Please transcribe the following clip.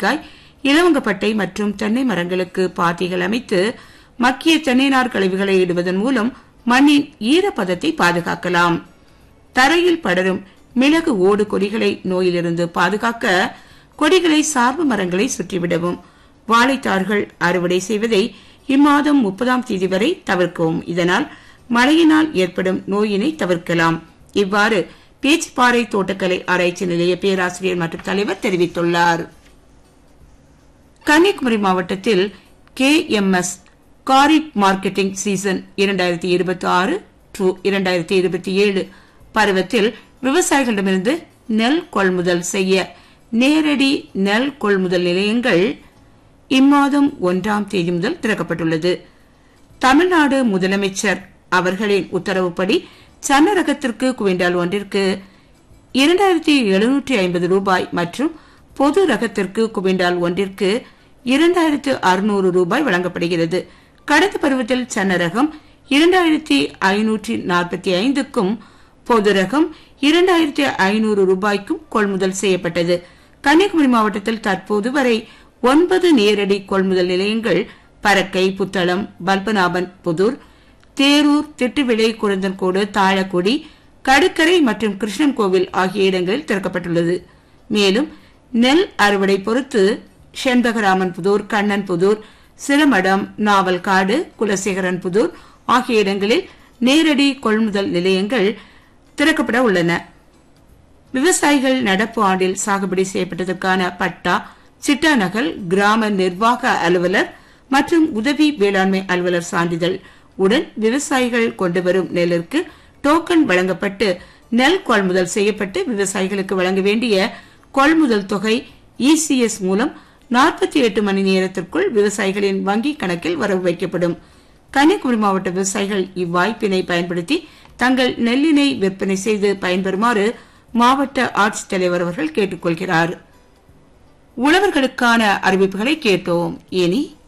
நெல்லிக்காய் இலவங்கப்பட்டை மற்றும் தென்னை மரங்களுக்கு பாத்திகள் அமைத்து மக்கிய தென்னை நார் கழிவுகளை இடுவதன் மூலம் மண்ணின் ஈரப்பதத்தை பாதுகாக்கலாம் தரையில் படரும் மிளகு ஓடு கொடிகளை நோயிலிருந்து பாதுகாக்க கொடிகளை சார்பு மரங்களை சுற்றிவிடவும் வாழைத்தார்கள் அறுவடை செய்வதை இம்மாதம் முப்பதாம் தேதி வரை தவிர்க்கவும் இதனால் மழையினால் ஏற்படும் நோயினை தவிர்க்கலாம் இவ்வாறு பேச்சுப்பாறை தோட்டக்கலை ஆராய்ச்சி நிலைய பேராசிரியர் மற்றும் தலைவர் தெரிவித்துள்ளார் கன்னியாகுமரி மாவட்டத்தில் K M S kharif marketing season இரண்டாயிரத்தி இருபத்தி ஆறு டு இரண்டாயிரத்தி இருபத்தி ஏழு பருவத்தில் விவசாயிகளிடமிருந்து நெல் கொள்முதல் செய்ய நேரடி நெல் கொள்முதல் நிலையங்கள் இம்மாதம் ஒன்றாம் தேதி முதல் திறக்கப்பட்டுள்ளது தமிழ்நாடு முதலமைச்சர் அவர்களின் உத்தரவுப்படி சன்ன ரகத்திற்கு குவிண்டால் ஒன்றிற்கு இரண்டாயிரத்தி எழுநூற்றி ஐம்பது ரூபாய் மற்றும் பொது ரகத்திற்கு குவிண்டால் ஒன்றிற்கு இரண்டாயிரத்து அறுநூறு ரூபாய் வழங்கப்படுகிறது கடந்த பருவத்தில் சன்ன ரகம் இரண்டாயிரத்தி ஐநூற்றி நாற்பத்தி ஐந்துக்கும் பொது ரகம் இரண்டாயிரத்தி ஐநூறு ரூபாய்க்கும் கொள்முதல் செய்யப்பட்டது கன்னியாகுமரி மாவட்டத்தில் தற்போது வரை ஒன்பது நேரடி கொள்முதல் நிலையங்கள் பறக்கை புத்தளம் பல்பநாபன் புதூர் தேரூர் திட்டுவிளை குரந்தன்கோடு தாழக்குடி கடுக்கரை மற்றும் கிருஷ்ணன் கோவில் ஆகிய இடங்களில் திறக்கப்பட்டுள்ளது மேலும் நெல் அறுவடை பொறுத்து செண்பகராமன் புதூர் கண்ணன் புதூர் சிரமடம் நாவல்காடு குலசேகரன் புதூர் ஆகிய இடங்களில் நேரடி கொள்முதல் நிலையங்கள் திறக்கப்பட உள்ளன விவசாயிகள் நடப்பு ஆண்டில் சாகுபடி செய்யப்பட்டதற்கான பட்டா சிட்டா நகல் கிராம நிர்வாக அலுவலர் மற்றும் உதவி வேளாண்மை அலுவலர் சான்றிதழ் உடன் விவசாயிகள் கொண்டு வரும் நெல்லிற்கு டோக்கன் வழங்கப்பட்டு நெல் கொள்முதல் செய்யப்பட்டு விவசாயிகளுக்கு வழங்க வேண்டிய கொள்முதல் தொகை இசிஎஸ் மூலம் நாற்பத்தி எட்டு மணி நேரத்திற்குள் விவசாயிகளின் வங்கி கணக்கில் வரவு வைக்கப்படும் கன்னியாகுமரி மாவட்ட விவசாயிகள் இவ்வாய்ப்பினை பயன்படுத்தி தங்கள் நெல்லினை விற்பனை செய்து பயன்பெறுமாறு மாவட்ட ஆட்சித்தலைவர் அவர்கள் கேட்டுக்கொள்கிறார் உழவர்களுக்கான அறிவிப்புகளை கேட்டோம் இனி